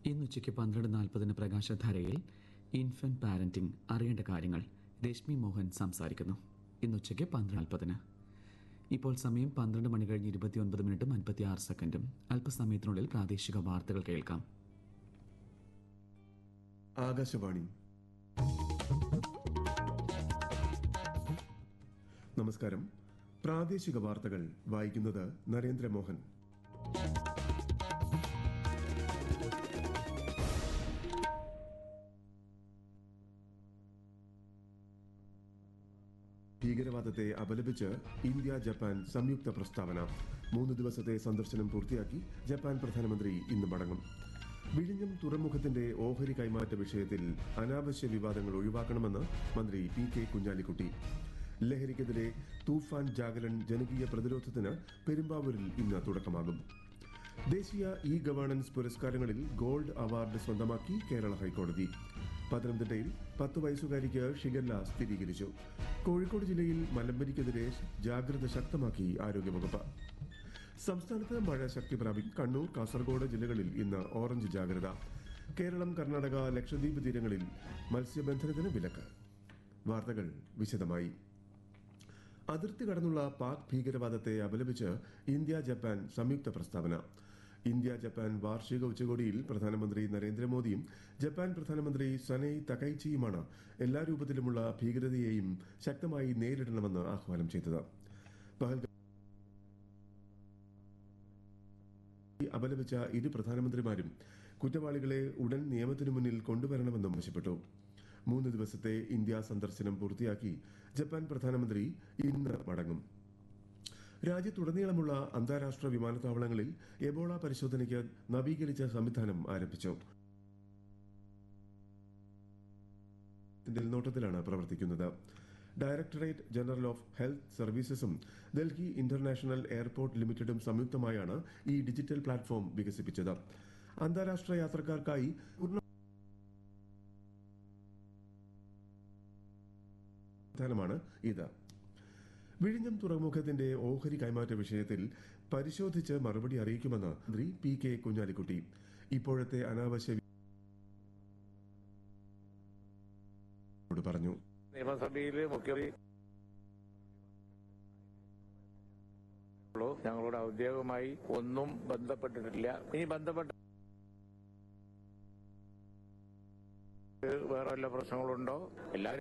ഇന്ന് ഉച്ചയ്ക്ക് പന്ത്രണ്ട് നാൽപ്പതിന് പ്രകാശധാരയിൽ ഇൻഫന്റ് പാരന്റിംഗ് അറിയേണ്ട കാര്യങ്ങൾ രശ്മി മോഹൻ സംസാരിക്കുന്നു ഇന്ന് ഉച്ചയ്ക്ക് പന്ത്രണ്ട് നാൽപ്പതിന് ഇപ്പോൾ സമയം പന്ത്രണ്ട് മണി കഴിഞ്ഞ് ഇരുപത്തിയൊൻപത് മിനിറ്റും അൻപത്തി ആറ് സെക്കൻഡും അല്പസമയത്തിനുള്ളിൽ പ്രാദേശിക വാർത്തകൾ കേൾക്കാം ആകാശവാണി നമസ്കാരം പ്രാദേശിക വാർത്തകൾ വായിക്കുന്നത് നരേന്ദ്രമോഹൻ ഭീകരവാദത്തെ അപലപിച്ച് ഇന്ത്യ ജപ്പാൻ സംയുക്ത പ്രസ്താവന മൂന്ന് ദിവസത്തെ സന്ദർശനം പൂർത്തിയാക്കി ജപ്പാൻ പ്രധാനമന്ത്രി ഇന്ന് മടങ്ങും വിഴിഞ്ഞം തുറമുഖത്തിന്റെ ഓഹരി കൈമാറ്റ വിഷയത്തിൽ അനാവശ്യ വിവാദങ്ങൾ ഒഴിവാക്കണമെന്ന് മന്ത്രി പി കെ കുഞ്ഞാലിക്കുട്ടി ലഹരിക്കെതിരെ തൂഫാൻ ജാഗരൺ ജനകീയ പ്രതിരോധത്തിന് പെരുമ്പാവൂരിൽ ഇന്ന് തുടക്കമാകും ദേശീയ ഇ ഗവേണൻസ് പുരസ്കാരങ്ങളിൽ ഗോൾഡ് അവാർഡ് സ്വന്തമാക്കി കേരള ഹൈക്കോടതി പത്തനംതിട്ടയിൽ പത്ത് വയസ്സുകാരിക്ക് ഷിഗല്ല സ്ഥിരീകരിച്ചു കോഴിക്കോട് ജില്ലയിൽ മലമ്പനിക്കെതിരെ ജാഗ്രത ശക്തമാക്കി ആരോഗ്യവകുപ്പ് സംസ്ഥാനത്ത് മഴ ശക്തി പ്രാപിക്കും കണ്ണൂർ കാസർഗോഡ് ജില്ലകളിൽ ഇന്ന് ഓറഞ്ച് ജാഗ്രത കേരളം കർണാടക ലക്ഷദ്വീപ് തീരങ്ങളിൽ മത്സ്യബന്ധനത്തിന് വിലക്ക് വാർത്തകൾ വിശദമായി അതിർത്തി കടന്നുള്ള പാക് ഭീകരവാദത്തെ അപലപിച്ച് ഇന്ത്യ ജപ്പാൻ സംയുക്ത പ്രസ്താവന ഇന്ത്യ ജപ്പാൻ വാർഷിക ഉച്ചകോടിയിൽ പ്രധാനമന്ത്രി നരേന്ദ്രമോദിയും ജപ്പാൻ പ്രധാനമന്ത്രി സനൈ തകൈച്ചിയുമാണ് എല്ലാ രൂപത്തിലുമുള്ള ഭീകരതയെയും ശക്തമായി നേരിടണമെന്ന് ആഹ്വാനം ചെയ്തത് പഹൽഗാം അപലപിച്ച ഇരു പ്രധാനമന്ത്രിമാരും കുറ്റവാളികളെ ഉടൻ നിയമത്തിനു മുന്നിൽ കൊണ്ടുവരണമെന്നും ആവശ്യപ്പെട്ടു മൂന്ന് ദിവസത്തെ ഇന്ത്യ സന്ദർശനം പൂർത്തിയാക്കി ജപ്പാൻ പ്രധാനമന്ത്രി ഇന്ന് മടങ്ങും രാജ്യത്തുടനീളമുള്ള അന്താരാഷ്ട്ര വിമാനത്താവളങ്ങളിൽ എബോള പരിശോധനയ്ക്ക് നവീകരിച്ച സംവിധാനം ആരംഭിച്ചു മേൽനോട്ടത്തിലാണ് പ്രവർത്തിക്കുന്നത് ഡയറക്ടറേറ്റ് ജനറൽ ഓഫ് ഹെൽത്ത് സർവീസസും ഡൽഹി ഇന്റർനാഷണൽ എയർപോർട്ട് ലിമിറ്റഡും സംയുക്തമായാണ് ഈ ഡിജിറ്റൽ പ്ലാറ്റ്ഫോം വികസിപ്പിച്ചത് അന്താരാഷ്ട്ര യാത്രക്കാർക്കായി പൂർണ്ണ സംവിധാനമാണ് ഇത് വിഴിഞ്ഞം തുറമുഖത്തിന്റെ ഓഹരി കൈമാറ്റ വിഷയത്തിൽ പരിശോധിച്ച് മറുപടി അറിയിക്കുമെന്ന് മന്ത്രി പി കെ കുഞ്ഞാലിക്കുട്ടി ഇപ്പോഴത്തെ അനാവശ്യ വി- പറഞ്ഞു നിയമസഭയിൽ മുഖ്യമന്ത്രി ഞങ്ങളോട് ഔദ്യോഗികമായി ഒന്നും ബന്ധപ്പെട്ടിട്ടില്ല ഇനി ബന്ധപ്പെട്ട വേറെ വല്ല പ്രശ്നങ്ങളുണ്ടോ എല്ലാവരും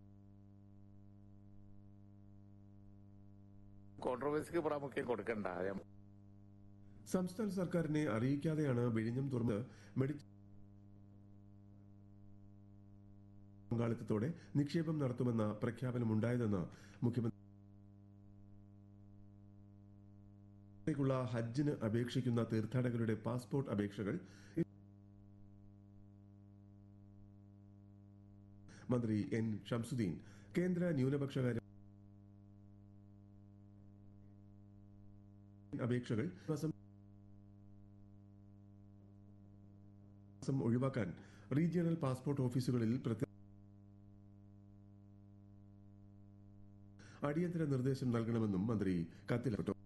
കോൺട്രവേഴ്സിക്ക് പ്രാമുഖ്യം കൊടുക്കണ്ട അത് സംസ്ഥാന സർക്കാരിനെ അറിയിക്കാതെയാണ് വിഴിഞ്ഞം തുറന്ന് മെഡിക്കൽ പങ്കാളിത്തത്തോടെ നിക്ഷേപം നടത്തുമെന്ന പ്രഖ്യാപനമുണ്ടായതെന്ന് മുഖ്യമന്ത്രി ക്കുള്ള ഹജ്ജിന് അപേക്ഷിക്കുന്ന തീർത്ഥാടകരുടെ പാസ്പോർട്ട് അപേക്ഷകൾ മന്ത്രി എൻ ഷംസുദ്ദീൻ കേന്ദ്ര ന്യൂനപക്ഷകാര്യ അപേക്ഷകൾ മാസം മാസം ഒഴിവാക്കാൻ റീജിയണൽ പാസ്പോർട്ട് ഓഫീസുകളിൽ പ്രത്യേക അടിയന്തര നിർദ്ദേശം നൽകണമെന്നും മന്ത്രി കത്തിൽപ്പെട്ടു